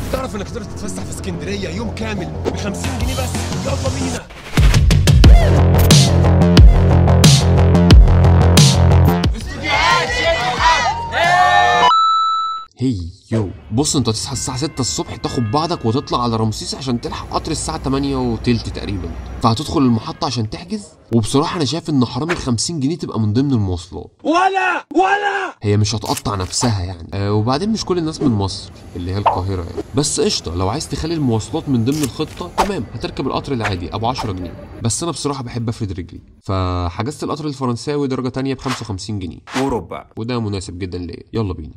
تعرف انك تقدر تتفسح في اسكندريه يوم كامل ب 50 جنيه بس يلا بينا هي يو بص انت هتصحى الساعة 6 الصبح تاخد بعضك وتطلع على رمسيس عشان تلحق قطر الساعة 8 وتلت تقريبا فهتدخل المحطة عشان تحجز وبصراحة انا شايف ان حرام ال 50 جنيه تبقى من ضمن المواصلات ولا ولا هي مش هتقطع نفسها يعني آه وبعدين مش كل الناس من مصر اللي هي القاهرة يعني بس قشطة لو عايز تخلي المواصلات من ضمن الخطة تمام هتركب القطر العادي ابو 10 جنيه بس انا بصراحة بحب افرد رجلي فحجزت القطر الفرنساوي درجة تانية ب 55 جنيه وربع وده مناسب جدا ليا يلا بينا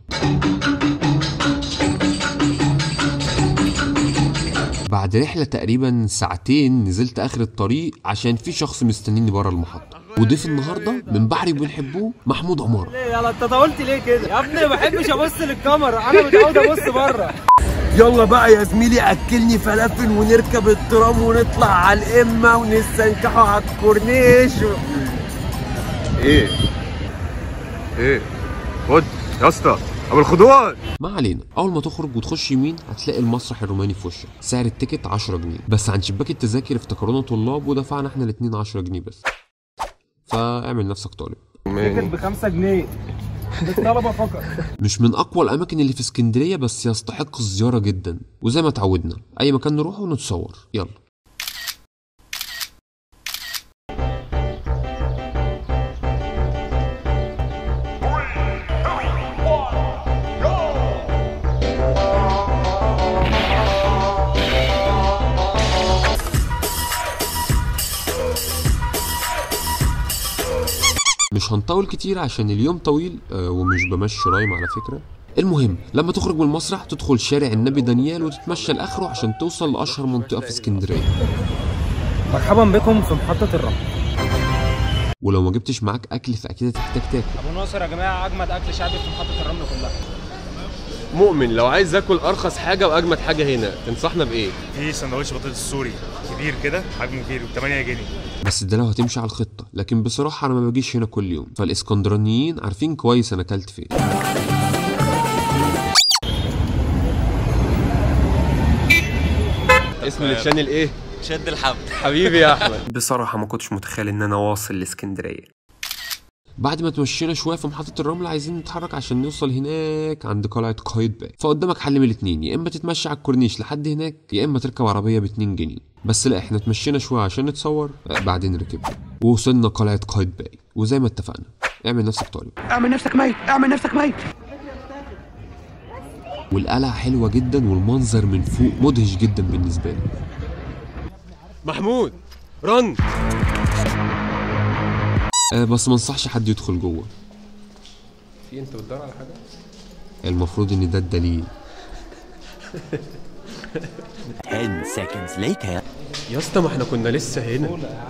بعد رحلة تقريبا ساعتين نزلت اخر الطريق عشان في شخص مستنيني بره المحطة وضيف النهارده من بحري بنحبوه محمود عمارة يلا انت طولت ليه كده يا ابني ما بحبش ابص للكاميرا انا متعود ابص بره يلا بقى يا زميلي اكلني فلافل ونركب الترام ونطلع على القمه ونستنكحوا على الكورنيش ايه ايه خد يا اسطى ابو الخضوان ما علينا اول ما تخرج وتخش يمين هتلاقي المسرح الروماني في وشك سعر التيكت 10 جنيه بس عن شباك التذاكر افتكرونا طلاب ودفعنا احنا الاتنين 10 جنيه بس فاعمل نفسك طالب تيكت ب 5 جنيه للطلبه فقط مش من اقوى الاماكن اللي في اسكندريه بس يستحق الزياره جدا وزي ما اتعودنا اي مكان نروح ونتصور يلا مش هنطول كتير عشان اليوم طويل آه، ومش بمشي رايم على فكرة المهم لما تخرج من المسرح تدخل شارع النبي دانيال وتتمشى لاخره عشان توصل لاشهر منطقة في اسكندرية مرحبا بكم في محطه الرمل ولو ما جبتش معاك اكل فاكيد هتحتاج تاكل ابو ناصر يا جماعه اجمد اكل شعبي في محطه الرمل كلها مؤمن لو عايز اكل ارخص حاجه واجمد حاجه هنا تنصحنا بايه في سندوتش بطاطس سوري كبير كده حجمه كبير ب 8 جنيه بس ده لو هتمشي على الخطة لكن بصراحة انا ما باجيش هنا كل يوم فالاسكندرانيين عارفين كويس انا اكلت فين اسم الشانل ايه شد الحبل حبيبي يا احمد بصراحه ما كنتش متخيل ان انا واصل لاسكندريه بعد ما تمشينا شويه في محطه الرمل عايزين نتحرك عشان نوصل هناك عند قلعه قايتباي فقدامك حل من الاتنين يا اما تتمشى على الكورنيش لحد هناك يا اما تركب عربيه ب 2 جنيه بس لا احنا اتمشينا شويه عشان نتصور آه، بعدين ركبنا ووصلنا قلعه قايتباي وزي ما اتفقنا اعمل نفسك طالب اعمل نفسك ميت اعمل نفسك ميت والقلعه حلوه جدا والمنظر من فوق مدهش جدا بالنسبه لي محمود رن أه بس ما انصحش حد يدخل جوه في انت بتدور على حاجه المفروض ان ده الدليل 10 seconds later. يا اسطى ما احنا كنا لسه هنا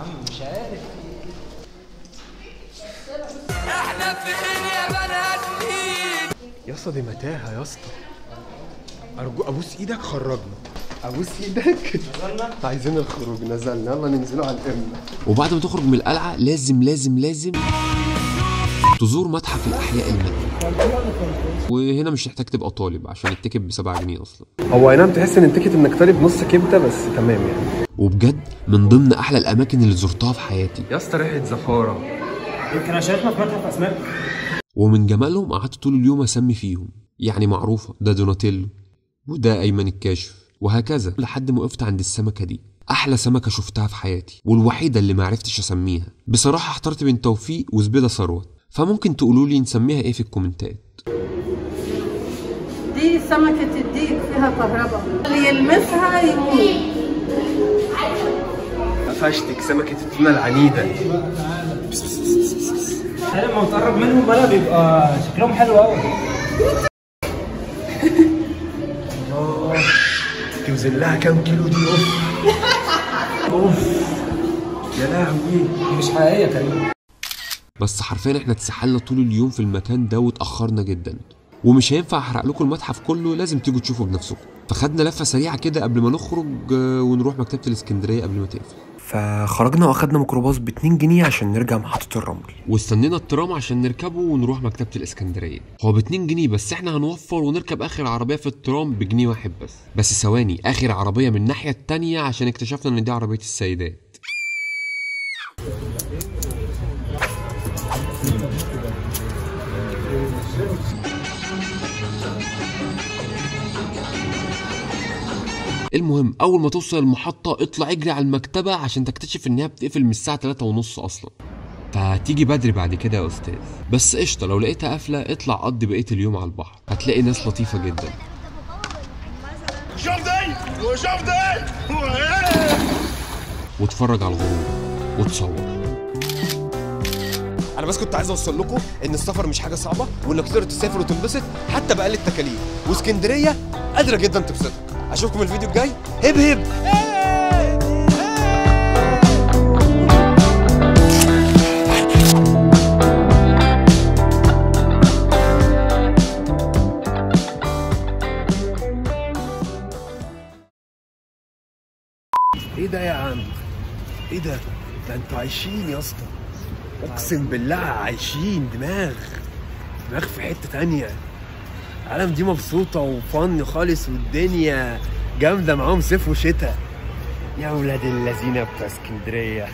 يا اسطى دي متاهه يا اسطى ارجو ابوس ايدك خرجنا ابوس ايدك عايزين الخروج نزلنا يلا ننزلوا على القمه وبعد ما تخرج من القلعه لازم لازم لازم تزور متحف الاحياء المائي وهنا مش محتاج تبقى طالب عشان التيكت ب 7 جنيه اصلا هو اي نعم تحس ان التيكت انك طالب نص كبده بس تمام يعني وبجد من ضمن احلى الاماكن اللي زرتها في حياتي يا اسطى ريحه زفاره يمكن انا شايفنا في متحف اسماك ومن جمالهم قعدت طول اليوم اسمي فيهم يعني معروفه ده دوناتيلو وده ايمن الكاشف وهكذا لحد ما وقفت عند السمكه دي احلى سمكه شفتها في حياتي والوحيده اللي ما عرفتش اسميها بصراحه احترت بين توفيق وزبيده ثروت فممكن تقولوا لي نسميها ايه في الكومنتات دي سمكة الديك فيها كهرباء اللي يلمسها يموت قفشتك سمكه التونه العنيده لما بتقرب منهم بقى بيبقى شكلهم حلو قوي توزن لها كام كيلو دي اوف اوف يا لهوي مش حقيقيه كريم بس حرفيا احنا اتسحلنا طول اليوم في المكان ده واتاخرنا جدا ومش هينفع احرق لكم المتحف كله لازم تيجوا تشوفوا بنفسكم فخدنا لفه سريعه كده قبل ما نخرج آه، ونروح مكتبه الاسكندريه قبل ما تقفل فخرجنا واخدنا ميكروباص ب 2 جنيه عشان نرجع محطة الرمل واستنينا الترام عشان نركبه ونروح مكتبة الإسكندرية هو ب 2 جنيه بس احنا هنوفر ونركب آخر عربية في الترام بجنيه واحد بس بس ثواني آخر عربية من الناحية التانية عشان اكتشفنا إن دي عربية السيدات المهم اول ما توصل المحطه اطلع اجري على المكتبه عشان تكتشف انها بتقفل من الساعه 3 ونص اصلا فهتيجي بدري بعد كده يا استاذ بس قشطه لو لقيتها قافله اطلع قضي بقيه اليوم على البحر هتلاقي ناس لطيفه جدا شوف دي وشوف دي واتفرج على الغروب وتصور انا بس كنت عايز اوصل لكم ان السفر مش حاجه صعبه وانك تقدر تسافر وتنبسط حتى باقل التكاليف واسكندريه قادره جدا تبسطك اشوفكم الفيديو الجاي هب هب ايه ده يا عم ايه ده ده انتوا عايشين يا اسطى اقسم بالله عايشين دماغ دماغ في حته تانية العالم دي مبسوطه وفن خالص والدنيا جامده معاهم صيف وشتاء يا ولاد اللذينه بتوع اسكندريه